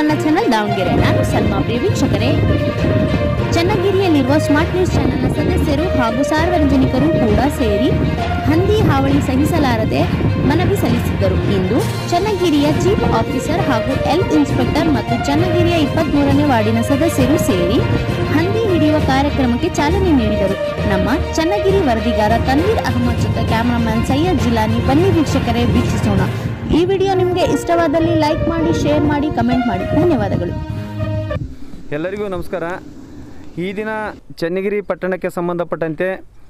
Kannada channel Davanagere ನಾನು ಸಲ್ಮಾ ಪ್ರಿಯ ವೀಕ್ಷಕರೇ ಚನ್ನಗಿರಿಯಲ್ಲಿರುವ smart news ಚಾನೆಲ್ನ ಸದಸ್ಯರು ಹಾಗೂ ಸಾರ್ವಜನಿಕರು ಕೂಡ ಸೇರಿ ಹಂದಿ ಹಾವಳಿ ಸಹಿಸಲಾರದೆ ಮನವಿ ಸಲ್ಲಿಸಿದ್ದರು ಇಂದು ಚನ್ನಗಿರಿಯ ಚೀಫ್ ಆಫೀಸರ್ ಹಾಗೂ ಎಲ್ ಇನ್ಸ್ಪೆಕ್ಟರ್ ಮತ್ತು ಚನ್ನಗಿರಿಯ ಇಪ್ಪತ್ಮೂರನೇ ವಾರ್ಡಿನ ಸದಸ್ಯರು ಸೇರಿ ಹಂದಿ ಹಿಡಿಯುವ ಕಾರ್ಯಕ್ರಮಕ್ಕೆ ಚಾಲನೆ ನೀಡಿದರು ನಮ್ಮ ಚನ್ನಗಿರಿ ವರದಿಗಾರ ತನ್ವೀರ್ ಅಹಮದ್ ಜೊತೆ ಕ್ಯಾಮರಾಮ್ಯಾನ್ ಸೈಯದ್ ಜಿಲಾನಿ ಬನ್ನಿ ವೀಕ್ಷಕರೇ ವೀಕ್ಷಿಸೋಣ ಈ ವಿಡಿಯೋ ನಿಮಗೆ ಇಷ್ಟವಾದಲ್ಲಿ ಲೈಕ್ ಮಾಡಿ ಶೇರ್ ಮಾಡಿ ಕಮೆಂಟ್ ಮಾಡಿ ಧನ್ಯವಾದಗಳು ಎಲ್ಲರಿಗೂ ನಮಸ್ಕಾರ ಈ ದಿನ ಚನ್ನಗಿರಿ ಪಟ್ಟಣಕ್ಕೆ ಸಂಬಂಧಪಟ್ಟಂತೆ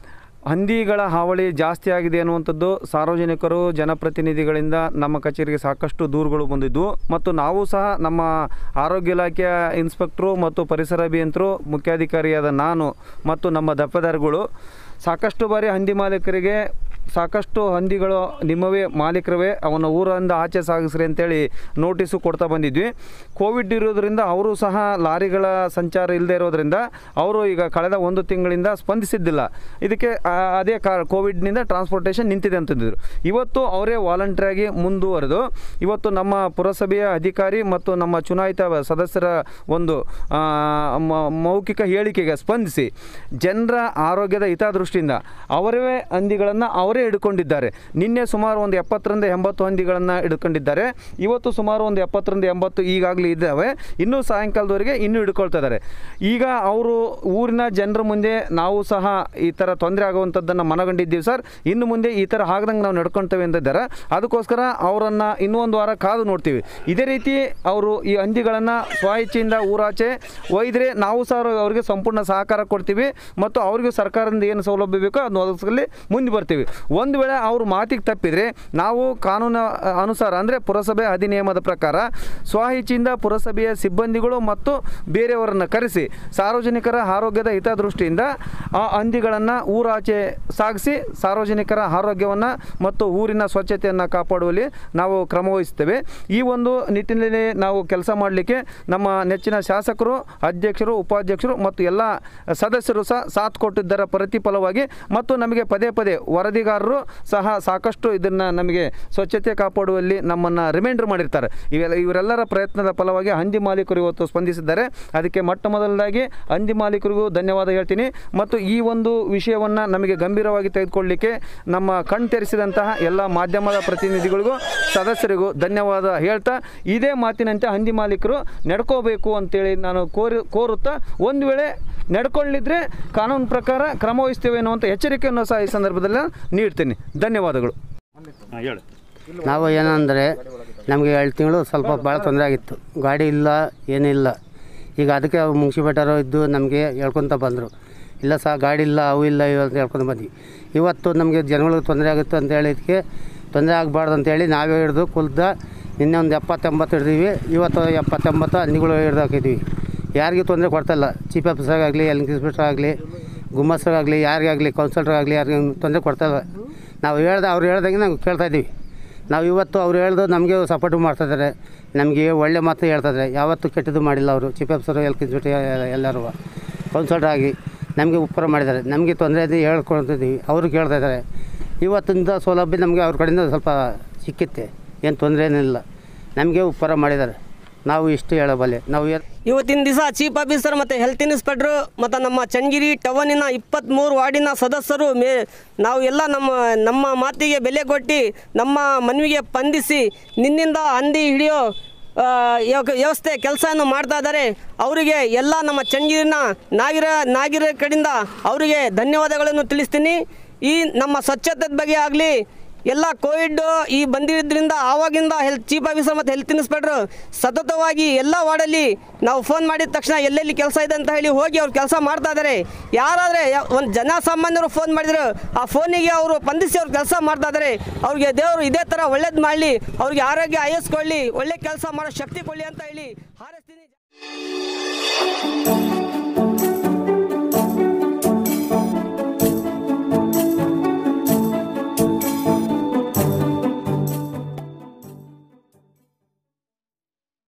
ಹಂದಿಗಳ ಹಾವಳಿ ಜಾಸ್ತಿ ಆಗಿದೆ ಅನ್ನುವಂಥದ್ದು ಸಾರ್ವಜನಿಕರು ಜನಪ್ರತಿನಿಧಿಗಳಿಂದ ನಮ್ಮ ಕಚೇರಿಗೆ ಸಾಕಷ್ಟು ದೂರುಗಳು ಬಂದಿದ್ವು ಮತ್ತು ನಾವು ಸಹ ನಮ್ಮ ಆರೋಗ್ಯ ಇಲಾಖೆಯ ಇನ್ಸ್ಪೆಕ್ಟ್ರು ಮತ್ತು ಪರಿಸರ ಅಭಿಯಂತರು ಮುಖ್ಯಾಧಿಕಾರಿಯಾದ ನಾನು ಮತ್ತು ನಮ್ಮ ದಪ್ಪದಾರಿಗಳು ಸಾಕಷ್ಟು ಬಾರಿ ಹಂದಿ ಮಾಲೀಕರಿಗೆ ಸಾಕಷ್ಟು ಹಂದಿಗಳು ನಿಮ್ಮವೇ ಮಾಲೀಕರವೇ ಅವನ ಊರಿಂದ ಆಚೆ ಸಾಗಿಸ್ರಿ ಅಂತೇಳಿ ನೋಟಿಸು ಕೊಡ್ತಾ ಬಂದಿದ್ವಿ ಕೋವಿಡ್ ಇರೋದ್ರಿಂದ ಅವರು ಸಹ ಲಾರಿಗಳ ಸಂಚಾರ ಇಲ್ಲದೆ ಇರೋದ್ರಿಂದ ಅವರು ಈಗ ಕಳೆದ ಒಂದು ತಿಂಗಳಿಂದ ಸ್ಪಂದಿಸಿದ್ದಿಲ್ಲ ಇದಕ್ಕೆ ಆ, ಅದೇ ಕಾ ಕೋವಿಡ್ನಿಂದ ಟ್ರಾನ್ಸ್ಪೋರ್ಟೇಷನ್ ನಿಂತಿದೆ ಅಂತಂದಿದ್ರು ಇವತ್ತು ಅವರೇ ವಾಲಂಟ್ರಿಯಾಗಿ ಮುಂದುವರೆದು ಇವತ್ತು ನಮ್ಮ ಪುರಸಭೆಯ ಅಧಿಕಾರಿ ಮತ್ತು ನಮ್ಮ ಚುನಾಯಿತ ಸದಸ್ಯರ ಒಂದು ಆ, ಮ- ಮೌಖಿಕ ಹೇಳಿಕೆಗೆ ಸ್ಪಂದಿಸಿ ಜನರ ಆರೋಗ್ಯದ ಹಿತದೃಷ್ಟಿಯಿಂದ ಅವರೇ ಹಂದಿಗಳನ್ನು ಅವರೇ ಹಿಡ್ಕೊಂಡಿದ್ದಾರೆ ನಿನ್ನೆ ಸುಮಾರು ಒಂದು ಎಪ್ಪತ್ತರಿಂದ ಎಂಬತ್ತು ಹಂದಿಗಳನ್ನು ಹಿಡ್ಕೊಂಡಿದ್ದಾರೆ ಇವತ್ತು ಸುಮಾರು ಒಂದು ಎಪ್ಪತ್ತರಿಂದ ಎಂಬತ್ತು ಈಗಾಗಲೇ ಇದ್ದಾವೆ ಇನ್ನೂ ಸಾಯಂಕಾಲದವರೆಗೆ ಇನ್ನೂ ಹಿಡ್ಕೊಳ್ತಾ ಇದ್ದಾರೆ ಈಗ ಅವರು ಊರಿನ ಜನರ ಮುಂದೆ ನಾವು ಸಹ ಈ ಥರ ತೊಂದರೆ ಆಗುವಂಥದ್ದನ್ನು ಮನಗಂಡಿದ್ದೀವಿ ಸರ್ ಇನ್ನು ಮುಂದೆ ಈ ಥರ ಆಗದಂಗೆ ನಾವು ನಡ್ಕೊಳ್ತೇವೆ ಅಂತಿದ್ದಾರೆ ಅದಕ್ಕೋಸ್ಕರ ಅವರನ್ನು ಇನ್ನೂ ಒಂದು ವಾರ ಕಾದು ನೋಡ್ತೀವಿ ಇದೇ ರೀತಿ ಅವರು ಈ ಹಂದಿಗಳನ್ನು ಸ್ವಇಚ್ಛೆಯಿಂದ ಊರಾಚೆ ಒಯ್ದರೆ ನಾವು ಸಹ ಅವರಿಗೆ ಸಂಪೂರ್ಣ ಸಹಕಾರ ಕೊಡ್ತೀವಿ ಮತ್ತು ಅವ್ರಿಗೂ ಸರ್ಕಾರದಿಂದ ಏನು ಸೌಲಭ್ಯ ಬೇಕೋ ಅದನ್ನು ಒದಗಿಸಲಿ ಮುಂದೆ ಬರ್ತೀವಿ ಒಂದು ವೇಳೆ ಅವರು ಮಾತಿಗೆ ತಪ್ಪಿದರೆ ನಾವು ಕಾನೂನು ಅನುಸಾರ ಅಂದರೆ ಪುರಸಭೆ ಅಧಿನಿಯಮದ ಪ್ರಕಾರ ಸ್ವಇಚ್ಛೆಯಿಂದ ಪುರಸಭೆಯ ಸಿಬ್ಬಂದಿಗಳು ಮತ್ತು ಬೇರೆಯವರನ್ನು ಕರೆಸಿ ಸಾರ್ವಜನಿಕರ ಆರೋಗ್ಯದ ಹಿತದೃಷ್ಟಿಯಿಂದ ಆ ಹಂದಿಗಳನ್ನು ಊರಾಚೆ ಸಾಗಿಸಿ ಸಾರ್ವಜನಿಕರ ಆರೋಗ್ಯವನ್ನು ಮತ್ತು ಊರಿನ ಸ್ವಚ್ಛತೆಯನ್ನು ಕಾಪಾಡುವಲ್ಲಿ ನಾವು ಕ್ರಮ ವಹಿಸ್ತೇವೆ ಈ ಒಂದು ನಿಟ್ಟಿನಲ್ಲಿ ನಾವು ಕೆಲಸ ಮಾಡಲಿಕ್ಕೆ ನಮ್ಮ ನೆಚ್ಚಿನ ಶಾಸಕರು ಅಧ್ಯಕ್ಷರು ಉಪಾಧ್ಯಕ್ಷರು ಮತ್ತು ಎಲ್ಲ ಸದಸ್ಯರು ಸಹ ಸಾಥ್ ಕೊಟ್ಟಿದ್ದರ ಪ್ರತಿಫಲವಾಗಿ ಮತ್ತು ನಮಗೆ ಪದೇ ಪದೇ ವರದಿಗಾರರು ಸಹ ಸಾಕಷ್ಟು ಇದನ್ನು ನಮಗೆ ಸ್ವಚ್ಛತೆ ಕಾಪಾಡುವಲ್ಲಿ ನಮ್ಮನ್ನು ರಿಮೈಂಡರ್ ಮಾಡಿರ್ತಾರೆ ಇವೆಲ್ಲ ಇವರೆಲ್ಲರ ಪ್ರಯತ್ನದ ಫಲವಾಗಿ ಹಂದಿ ಮಾಲೀಕರು ಇವತ್ತು ಸ್ಪಂದಿಸಿದ್ದಾರೆ ಅದಕ್ಕೆ ಮೊಟ್ಟ ಮೊದಲದಾಗಿ ಹಂದಿ ಮಾಲೀಕರಿಗೂ ಧನ್ಯವಾದ ಹೇಳ್ತೀನಿ ಮತ್ತು ಈ ಒಂದು ವಿಷಯವನ್ನು ನಮಗೆ ಗಂಭೀರವಾಗಿ ತೆಗೆದುಕೊಳ್ಳಲಿಕ್ಕೆ ನಮ್ಮ ಕಣ್ ತೆರೆಸಿದಂತಹ ಎಲ್ಲ ಮಾಧ್ಯಮದ ಪ್ರತಿನಿಧಿಗಳಿಗೂ ಸದಸ್ಯರಿಗೂ ಧನ್ಯವಾದ ಹೇಳ್ತಾ ಇದೇ ಮಾತಿನಂತೆ ಹಂದಿ ಮಾಲೀಕರು ನಡ್ಕೋಬೇಕು ಅಂತೇಳಿ ನಾನು ಕೋರಿ ಕೋರುತ್ತಾ ಒಂದು ವೇಳೆ ನಡ್ಕೊಳ್ಳಿದ್ರೆ ಕಾನೂನು ಪ್ರಕಾರ ಕ್ರಮ ವಹಿಸ್ತೇವೆ ಅನ್ನುವಂಥ ಎಚ್ಚರಿಕೆಯನ್ನು ಸಹ ಈ ಸಂದರ್ಭದಲ್ಲಿ ನಾನು ನೀಡ್ತೀನಿ ಧನ್ಯವಾದಗಳು ಹಾಂ ಹೇಳು ನಾವು ಏನಂದರೆ ನಮಗೆ ಎರಡು ತಿಂಗಳು ಸ್ವಲ್ಪ ಭಾಳ ತೊಂದರೆ ಆಗಿತ್ತು ಗಾಡಿ ಇಲ್ಲ ಏನಿಲ್ಲ ಈಗ ಅದಕ್ಕೆ ಅವ್ರು ಮುನ್ಸಿಪೇಟರು ಇದ್ದು ನಮಗೆ ಹೇಳ್ಕೊತ ಬಂದರು ಇಲ್ಲ ಸಹ ಗಾಡಿ ಇಲ್ಲ ಅವು ಇಲ್ಲ ಇವು ಅಂತ ಹೇಳ್ಕೊಂಡು ಬಂದ್ವಿ ಇವತ್ತು ನಮಗೆ ಜನಗಳಿಗೆ ತೊಂದರೆ ಆಗುತ್ತೆ ಅಂತ ಹೇಳಿದಕ್ಕೆ ತೊಂದರೆ ಆಗಬಾರ್ದು ಅಂತೇಳಿ ನಾವೇ ಹಿಡಿದು ಕುಲ್ದ ನಿನ್ನೆ ಒಂದು ಎಪ್ಪತ್ತೆಂಬತ್ತು ಹಿಡ್ದೀವಿ ಇವತ್ತು ಎಪ್ಪತ್ತೆಂಬತ್ತು ಹಂದಿಗಳು ಹಿಡ್ದು ಹಾಕಿದ್ವಿ ಯಾರಿಗೂ ತೊಂದರೆ ಕೊಡ್ತಾಯಿಲ್ಲ ಚೀಫ್ ಆಫೀಸರ್ಗಾಗಲಿ ಎಲ್ ಇನ್ಸ್ಪೆಕ್ಟರ್ ಆಗಲಿ ಗುಮ್ಮಸ್ಸರಾಗಲಿ ಯಾರಿಗಾಗಲಿ ಕೌನ್ಸಿಲರ್ಗಾಗಲಿ ಯಾರಿಗೂ ತೊಂದರೆ ಕೊಡ್ತಾಯಿಲ್ಲ ನಾವು ಹೇಳ್ದೆ ಅವ್ರು ಹೇಳ್ದಂಗೆ ನಾವು ಕೇಳ್ತಾ ಇದ್ದೀವಿ ನಾವು ಇವತ್ತು ಅವ್ರು ಹೇಳ್ದು ನಮಗೆ ಸಪೋರ್ಟ್ ಮಾಡ್ತಾಯಿದ್ದಾರೆ ನಮಗೆ ಒಳ್ಳೆ ಮಾತು ಹೇಳ್ತಾಯಿದ್ದಾರೆ ಯಾವತ್ತೂ ಕೆಟ್ಟದ್ದು ಮಾಡಿಲ್ಲ ಅವರು ಚೀಫ್ ಆಫೀಸರು ಎಲ್ ಕಿಸ್ಬಿಟ್ಟು ಎಲ್ಲರೂ ಕೌನ್ಸಿಲರ್ ಆಗಿ ನಮಗೆ ಉಪಕಾರ ಮಾಡಿದ್ದಾರೆ ನಮಗೆ ತೊಂದರೆ ಇದೆ ಹೇಳ್ಕೊಳ್ತಿದ್ದೀವಿ ಅವರು ಕೇಳ್ತಾ ಇದ್ದಾರೆ ಇವತ್ತಿಂದ ಸೌಲಭ್ಯ ನಮಗೆ ಅವ್ರ ಕಡೆಯಿಂದ ಸ್ವಲ್ಪ ಸಿಕ್ಕಿತ್ತೆ ಏನು ತೊಂದರೆ ಏನಿಲ್ಲ ನಮಗೆ ಉಪಕಾರ ಮಾಡಿದ್ದಾರೆ ನಾವು ಇಷ್ಟು ಹೇಳಬಲ್ಲೆ ನಾವು ಏ- ಇವತ್ತಿನ ದಿವಸ ಚೀಫ್ ಆಫೀಸರ್ ಮತ್ತು ಹೆಲ್ತ್ ಇನ್ಸ್ಪೆಕ್ಟ್ರು ಮತ್ತು ನಮ್ಮ ಚನ್ನಗಿರಿ ಟವನಿನ ಇಪ್ಪತ್ತ್ಮೂರು ವಾರ್ಡಿನ ಸದಸ್ಯರು ಮೇ ನಾವು ಎಲ್ಲ ನಮ್ಮ ನಮ್ಮ ಮಾತಿಗೆ ಬೆಲೆ ಕೊಟ್ಟು ನಮ್ಮ ಮನವಿಗೆ ಸ್ಪಂದಿಸಿ ನಿನ್ನಿಂದ ಹಂದಿ ಹಿಡಿಯೋ ಆ, ಯಾವ- ವ್ಯವಸ್ಥೆ ಕೆಲಸವನ್ನು ಮಾಡ್ತಾ ಇದ್ದಾರೆ ಅವರಿಗೆ ಎಲ್ಲ ನಮ್ಮ ಚನ್ನಗಿರಿನ ನಾಗಿರ ನಾಗಿರ ಕಡೆಯಿಂದ ಅವರಿಗೆ ಧನ್ಯವಾದಗಳನ್ನು ತಿಳಿಸ್ತೀನಿ ಈ ನಮ್ಮ ಸ್ವಚ್ಛತೆ ಬಗ್ಗೆ ಆಗಲಿ ಎಲ್ಲ ಕೋವಿಡ್ ಈ ಬಂದಿದ್ದರಿಂದ ಆವಾಗಿಂದ ಹೆಲ್ತ್ ಚೀಫ್ ಆಫೀಸರ್ ಮತ್ತು ಹೆಲ್ತ್ ಇನ್ಸ್ಪೆಕ್ಟ್ರು ಸತತವಾಗಿ ಎಲ್ಲ ವಾರ್ಡಲ್ಲಿ ನಾವು ಫೋನ್ ಮಾಡಿದ ತಕ್ಷಣ ಎಲ್ಲೆಲ್ಲಿ ಕೆಲಸ ಇದೆ ಅಂತ ಹೇಳಿ ಹೋಗಿ ಅವ್ರು ಕೆಲಸ ಮಾಡ್ತಾ ಇದ್ದಾರೆ ಯಾರಾದರೆ ಒಂದು ಜನಸಾಮಾನ್ಯರು ಫೋನ್ ಮಾಡಿದ್ರು ಆ ಫೋನಿಗೆ ಅವರು ಸ್ಪಂದಿಸಿ ಅವ್ರು ಕೆಲಸ ಮಾಡ್ತಾ ಇದ್ದಾರೆ ಅವ್ರಿಗೆ ದೇವರು ಇದೇ ಥರ ಒಳ್ಳೇದು ಮಾಡಲಿ ಅವ್ರಿಗೆ ಆರೋಗ್ಯ ಆಯಸ್ಕೊಳ್ಳಿ ಒಳ್ಳೆ ಕೆಲಸ ಮಾಡೋ ಶಕ್ತಿ ಕೊಡಲಿ ಅಂತ ಹೇಳಿ ಹಾರೈಸ್ತೀನಿ